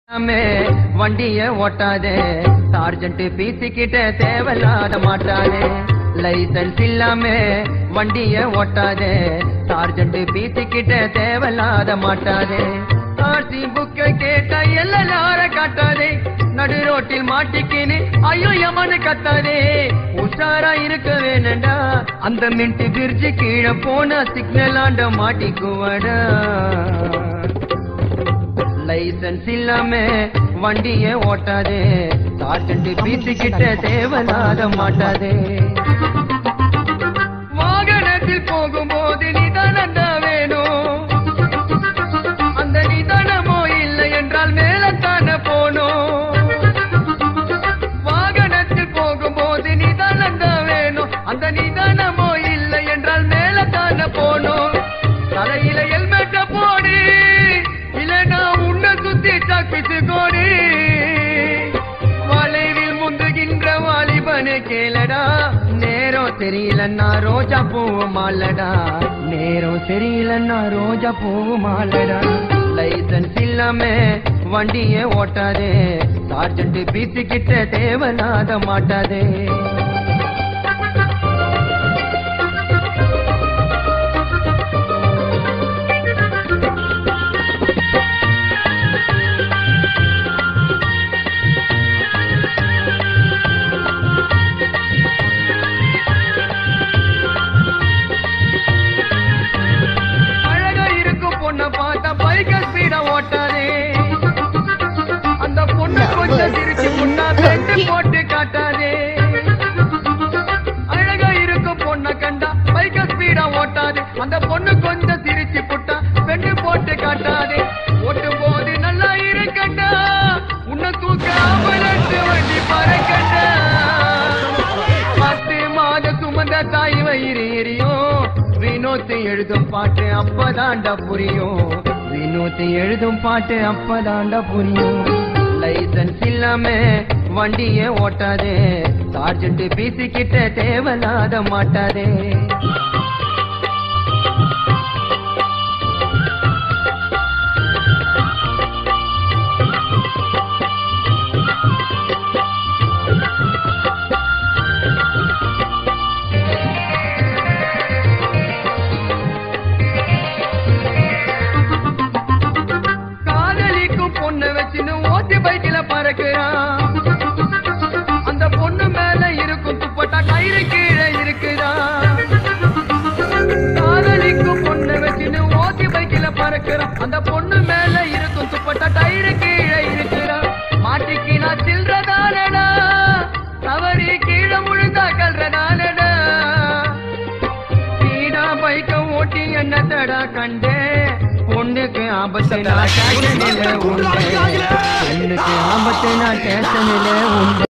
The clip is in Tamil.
மே வண்டிய ஓட்டாதே சார்ஜென்ட் பீசிக்கிட்ட தேவையில்லாத மாட்டாதே லைசன்ஸ் இல்லாம வண்டிய ஓட்டாதே சார்ஜென்ட் பீசிக்கிட்ட தேவையில்லாத மாட்டாதே ஆர்சி புக்க கேட்டா எல்லார காட்டாதே நடு ரோட்டில் மாட்டிக்கின்னு ஐயோ யமனு கத்தாதே உஷாரா இருக்க வேணண்டா அந்த மின்ட்டு பிரிட்ஜு கீழே போனா சிக்னல் ஆண்ட மாட்டிக்குவடா லைசன்ஸ் இல்லாம வண்டிய ஓட்டாதே சார்ஜென்ட் பீச்சுக்கிட்ட தேவலாத மாட்டாதே வாகனத்தில் போகும்போது நிதானம் தான் வேணும் அந்த நிதானமோ இல்லை என்றால் மேலத்தான போனோம் வாகனத்தில் போகும்போது நிதானம் தான் வேணும் அந்த நிதானமோ இல்லை என்றால் மேலத்தான போனோம் தலையில ஹெல்மெட்ட போடு இல்லனா உன்னை சுத்தி தப்பிச்சு கோடு வளைவில் முந்துகின்ற வாலிபனே கேளடா நேரம் தெரியலன்னா ரோஜா பூவு மாலடா நேரம் தெரியலன்னா ரோஜா பூவு மாலடா லைசன்ஸ் இல்லாம வண்டிய ஓட்டாதே சார்ஜென்ட் பீச்சு கிட்ட தேவனாத மாட்டாதே அழகா இருக்கும் பொண்ண பார்த்தா பைக்க ஸ்பீட ஓட்டாதே அந்த பொண்ணு கொஞ்சம் சிரிச்சு முன்னா பெண்டு போட்டு காட்டாதே அழகா இருக்கும் பொண்ண கண்டா பைக்க ஸ்பீட ஓட்டாதே அந்த பொண்ணு கொஞ்சம் சிரிச்சு புட்டா பெண்டு போட்டு காட்டாதே ஓட்டும் போது நல்லா இருக்கண்டா உன்னை தூக்க அமலத்து வண்டி பறக்கண்டா பத்து மாத சுமந்த தாய் வயிறு எரியும் வினோத்து எழுதும் பாட்டு அப்பதாண்டா புரியும் வினோத்து எழுதும் பாட்டு அப்பதாண்டா புரியும் லைசன்ஸ் இல்லாம வண்டிய ஓட்டாதே சார்ஜென்ட் பீசி கிட்ட தேவலாத மாட்டாதே காதலிக்கும் பொண்ணு வச்சுன்னு ஓட்டி பைக்கில பறக்குறான் அந்த பொண்ணு மேல இருக்கும் துப்பட்டா கயிறு கீழே இருக்குதா காதலிக்கும் பொண்ணு வச்சுன்னு ஓட்டி பைக்கில பறக்குறான் அந்த பொண்ணு மேல இருக்கும் துப்பட்டா கயிறு கீழே இருக்குதா மாட்டிக்கினா சில்றதானடா தவறி கீழே முழுந்தா கல்றதானடா ஸ்பீடா பைக்க ஓட்டி என்ன தடா கண்டே பொண்ணுக்கு ஆபத்து நான் ஸ்டேஷனில் உண்டு பெண்ணுக்கு ஆபத்து நான் ஸ்டேஷனில் உண்டு